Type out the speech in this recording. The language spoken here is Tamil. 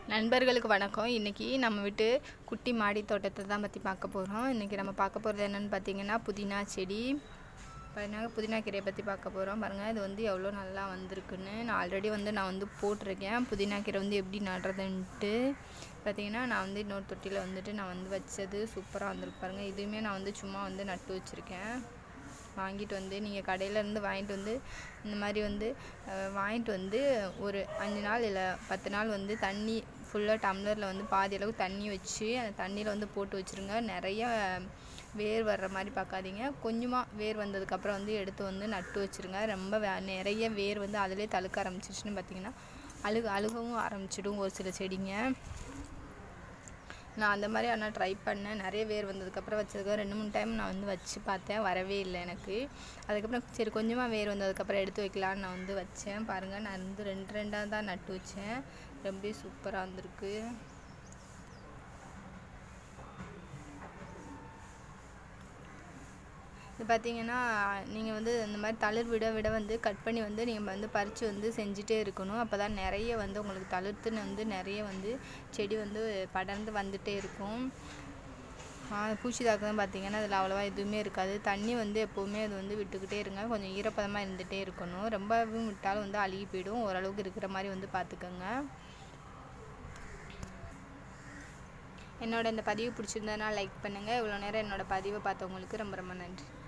நண்பர்களுக்கு வணக்கம் இன்றைக்கி நம்ம வீட்டு குட்டி மாடி தோட்டத்தை தான் பற்றி பார்க்க போகிறோம் இன்றைக்கி நம்ம பார்க்க போகிறது என்னென்னு பார்த்தீங்கன்னா புதினா செடி பாருங்க புதினா கீரையை பற்றி பார்க்க போகிறோம் பாருங்கள் இது வந்து எவ்வளோ நல்லா வந்திருக்குன்னு நான் ஆல்ரெடி வந்து நான் வந்து போட்டிருக்கேன் புதினா கீரை வந்து எப்படி நடுறதுன்ட்டு பார்த்தீங்கன்னா நான் வந்து இன்னொரு தொட்டியில் வந்துட்டு நான் வந்து வச்சது சூப்பராக வந்திருக்கு பாருங்கள் இதுவுமே நான் வந்து சும்மா வந்து நட்டு வச்சுருக்கேன் வாங்கிட்டு வந்து நீங்கள் கடையிலேருந்து வாங்கிட்டு வந்து இந்த மாதிரி வந்து அஹ், வாங்கிட்டு வந்து ஒரு அஞ்சு நாள் இல்லை பத்து நாள் வந்து தண்ணி ஃபுல்லாக டம்ளரில் வந்து பாதி அளவுக்கு தண்ணி வச்சு அந்த தண்ணியில் வந்து போட்டு வச்சுருங்க நிறைய வேர் வர்ற மாதிரி பார்க்காதீங்க கொஞ்சமாக வேர் வந்ததுக்கப்புறம் வந்து எடுத்து வந்து நட்டு வச்சுருங்க ரொம்ப வே நிறைய வேர் வந்து அதிலே தழுக்க ஆரம்பிச்சிச்சுன்னு பார்த்தீங்கன்னா அழுக அழுகவும் ஆரம்பிச்சிடும் ஒரு சில செடிங்க நான் அந்த மாதிரி ஆனால் ட்ரை பண்ணேன் நிறைய வேர் வந்ததுக்கப்புறம் வச்சதுக்கு ரெண்டு மூணு டைம் நான் வந்து வச்சு பார்த்தேன் வரவே இல்லை எனக்கு அதுக்கப்புறம் சரி கொஞ்சமாக வேர் வந்ததுக்கப்புறம் எடுத்து வைக்கலான்னு நான் வந்து வச்சேன் பாருங்கள் நான் வந்து ரெண்டு ரெண்டாக தான் நட்டு வச்சேன் ரொம்ப சூப்பராக வந்திருக்கு இது பார்த்தீங்கன்னா நீங்கள் வந்து இந்த மாதிரி தளிர் விட விட வந்து கட் பண்ணி வந்து நீங்கள் வந்து பறித்து வந்து செஞ்சுட்டே இருக்கணும் அப்போ தான் நிறைய வந்து உங்களுக்கு தளிர்த்துன்னு வந்து நிறைய வந்து செடி வந்து படர்ந்து வந்துட்டே இருக்கும் ஆ, பூச்சி தாக்கம் பார்த்தீங்கன்னா அதில் அவ்வளோவா எதுவுமே இருக்காது தண்ணி வந்து எப்போவுமே அது வந்து விட்டுக்கிட்டே இருங்க கொஞ்சம் ஈரப்பதமாக இருந்துகிட்டே இருக்கணும் ரொம்பவும் விட்டாலும் வந்து அழுகி போயிடும் ஓரளவுக்கு இருக்கிற மாதிரி வந்து பார்த்துக்கோங்க என்னோட இந்த பதிவு பிடிச்சிருந்ததுனா லைக் பண்ணுங்கள் இவ்வளோ நேரம் என்னோட பதிவை பார்த்தவங்களுக்கு ரொம்ப ரொம்ப நன்றி